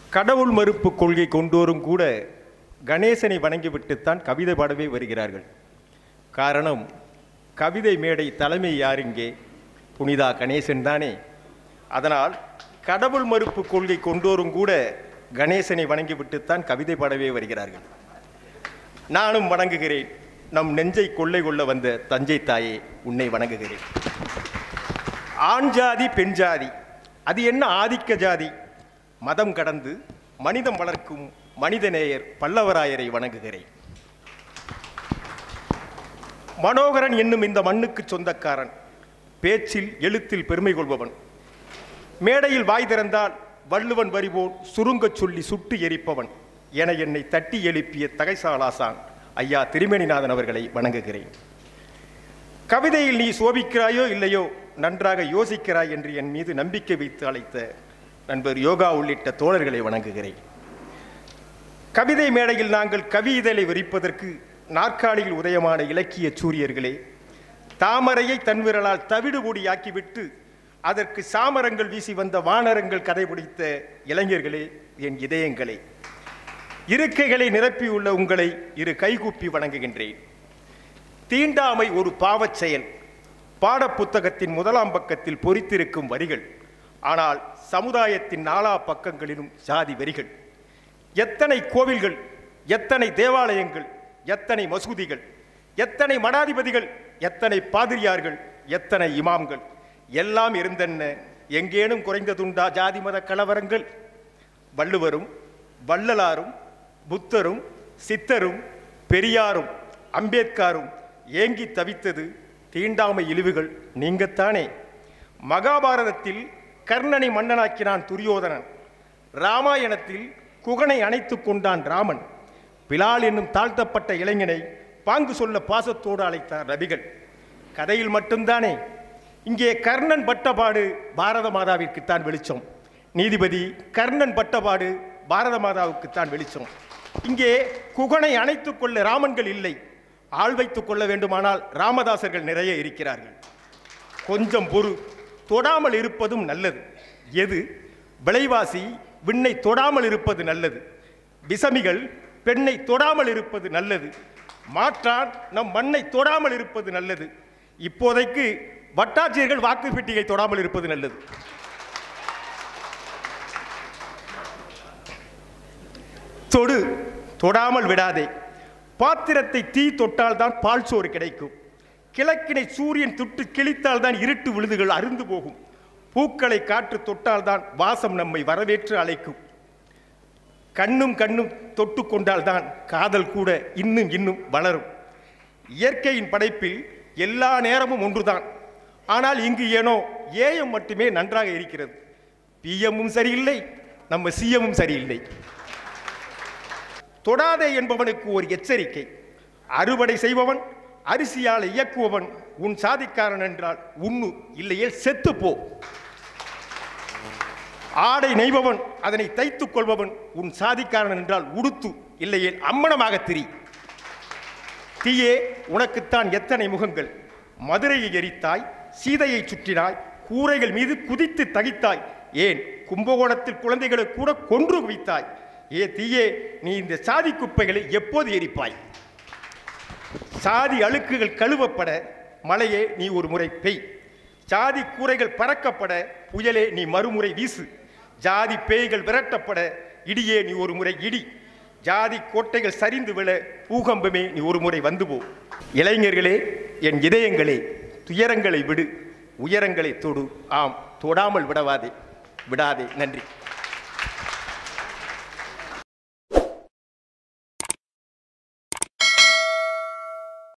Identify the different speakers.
Speaker 1: கடவுள் மறுப்பு கொள்கை கொண்டோரும் கூட கணேசனை வணங்கிவிட்டுத்தான் கவிதை பாடவே வருகிறார்கள் காரணம் கவிதை மேடை தலைமை யார் இங்கே புனிதா கணேசன் தானே அதனால் கடவுள் மறுப்பு கொள்கை கொண்டோரும் கூட கணேசனை வணங்கிவிட்டுத்தான் கவிதை பாடவே வருகிறார்கள் நானும் வணங்குகிறேன் நம் நெஞ்சை கொள்ளை கொள்ள வந்த தஞ்சை தாயே உன்னை வணங்குகிறேன் ஆண் ஜாதி பெண் ஜாதி அது என்ன ஆதிக்க ஜாதி மதம் கடந்து மனிதம் வளர்க்கும் மனிதநேயர் பல்லவராயரை வணங்குகிறேன் மனோகரன் என்னும் இந்த மண்ணுக்கு சொந்தக்காரன் பேச்சில் எழுத்தில் பெருமை கொள்பவன் மேடையில் வாய் திறந்தால் வள்ளுவன் வரிபோல் சுருங்கச் சொல்லி சுட்டு எரிப்பவன் என என்னை தட்டி எழுப்பிய தகைசாலாசான் ஐயா திருமேனிநாதன் அவர்களை வணங்குகிறேன் கவிதையில் நீ சோபிக்கிறாயோ இல்லையோ நன்றாக யோசிக்கிறாய் என்று என் மீது நம்பிக்கை வைத்து அழைத்த நண்பர் யோகா உள்ளிட்ட தோழர்களை வணங்குகிறேன் கவிதை மேடையில் நாங்கள் கவி இதழை விரிப்பதற்கு நாற்காலியில் உதயமான இலக்கிய சூரியர்களே தாமரையை தன் விரலால் தவிடுபொடி ஆக்கிவிட்டு அதற்கு சாமரங்கள் வீசி வந்த வானரங்கள் கதை பிடித்த இளைஞர்களே என் இதயங்களே இருக்கைகளை நிரப்பியுள்ள உங்களை இரு கைகூப்பி வணங்குகின்றேன் தீண்டாமை ஒரு பாவச் செயல் பாடப்புத்தகத்தின் முதலாம் பக்கத்தில் பொறித்திருக்கும் வரிகள் ஆனால் சமுதாயத்தின் நாலா பக்கங்களிலும் சாதி வரிகள் எத்தனை கோவில்கள் எத்தனை தேவாலயங்கள் எத்தனை மசூதிகள் எத்தனை மடாதிபதிகள் எத்தனை பாதிரியார்கள் எத்தனை இமாம்கள் எல்லாம் இருந்தென்ன எங்கேனும் குறைந்ததுண்டா ஜாதி மத கலவரங்கள் வள்ளுவரும் வள்ளலாரும் புத்தரும் சித்தரும் பெரியாரும் அம்பேத்கரும் ஏங்கி தவித்தது தீண்டாமை இழிவுகள் நீங்கத்தானே மகாபாரதத்தில் கர்ணனை மன்னனாக்கினான் துரியோதனன் ராமாயணத்தில் குகனை அணைத்துக் கொண்டான் ராமன் பிலால் என்னும் தாழ்த்தப்பட்ட இளைஞனை பாங்கு சொல்ல பாசத்தோடு அழைத்தார் ரவிகள் கதையில் மட்டும்தானே இங்கே கர்ணன் பட்டபாடு பாரத மாதாவிற்குத்தான் வெளிச்சம் நீதிபதி கர்ணன் பட்டபாடு பாரத மாதாவுக்குத்தான் வெளிச்சம் இங்கே குகனை அணைத்துக் கொள்ள ராமன்கள் இல்லை ஆள் வைத்துக் கொள்ள வேண்டுமானால் ராமதாசர்கள் நிறைய இருக்கிறார்கள் கொஞ்சம் பொறு தொடாமல் இருப்பதும் நல்லது எது விலைவாசி விண்ணை தொடாமல் இருப்பது நல்லது விசமிகள் பெண்ணை தொடாமல் இருப்பது நல்லது மாற்றான் நம் மண்ணை தொடாமல் இருப்பது நல்லது இப்போதைக்கு வட்டாட்சியர்கள் வாக்கு பெட்டியை தொடாமல் இருப்பது நல்லது தொடு தொடாமல் விடாதே பாத்திரத்தை தீ தொட்டால் தான் பால் சோறு கிடைக்கும் கிழக்கினை சூரியன் தொட்டு கிழித்தால் தான் இருட்டு விழுதுகள் அருந்து போகும் பூக்களை காற்று தொட்டால் தான் வாசம் நம்மை வரவேற்று அழைக்கும் கண்ணும் கண்ணும் தொட்டு கொண்டால்தான் காதல் கூட இன்னும் இன்னும் வளரும் இயற்கையின் படைப்பில் எல்லா நேரமும் ஒன்றுதான் ஆனால் இங்கு ஏனோ ஏஎம் மட்டுமே நன்றாக இருக்கிறது பிஎம்மும் சரியில்லை நம்ம சிஎம்மும் சரியில்லை தொடாதே என்பவனுக்கு ஒரு எச்சரிக்கை அறுவடை செய்பவன் அரிசியால் இயக்குபவன் உன் சாதிக்காரன் என்றால் உண்ணு இல்லையே செத்துப்போ ஆடை நெய்பவன் அதனை தைத்துக் கொள்பவன் உன் சாதிக்காரன் என்றால் உடுத்து இல்லையே அம்மனமாக திரி தீயே உனக்குத்தான் எத்தனை முகங்கள் மதுரையை எரித்தாய் சீதையை சுற்றினாய் கூரைகள் மீது குதித்து தகித்தாய் ஏன் கும்பகோணத்தில் குழந்தைகளை கூட கொன்று குவித்தாய் ஏ தீயே நீ இந்த சாதி குப்பைகளை எப்போது எரிப்பாய் சாதி அழுக்குகள் கழுவப்பட மழையே நீ ஒரு முறை பெய் ஜாதி கூரைகள் பறக்கப்பட புயலே நீ மறுமுறை வீசு ஜாதி பேய்கள் விரட்டப்பட இடியே நீ ஒரு முறை இடி ஜாதி கோட்டைகள் சரிந்து விழ பூகம்பமே நீ ஒரு முறை வந்து போ இளைஞர்களே என் இதயங்களே துயரங்களை விடு உயரங்களை தொடு ஆம் தொடாமல் விடவாதே விடாதே நன்றி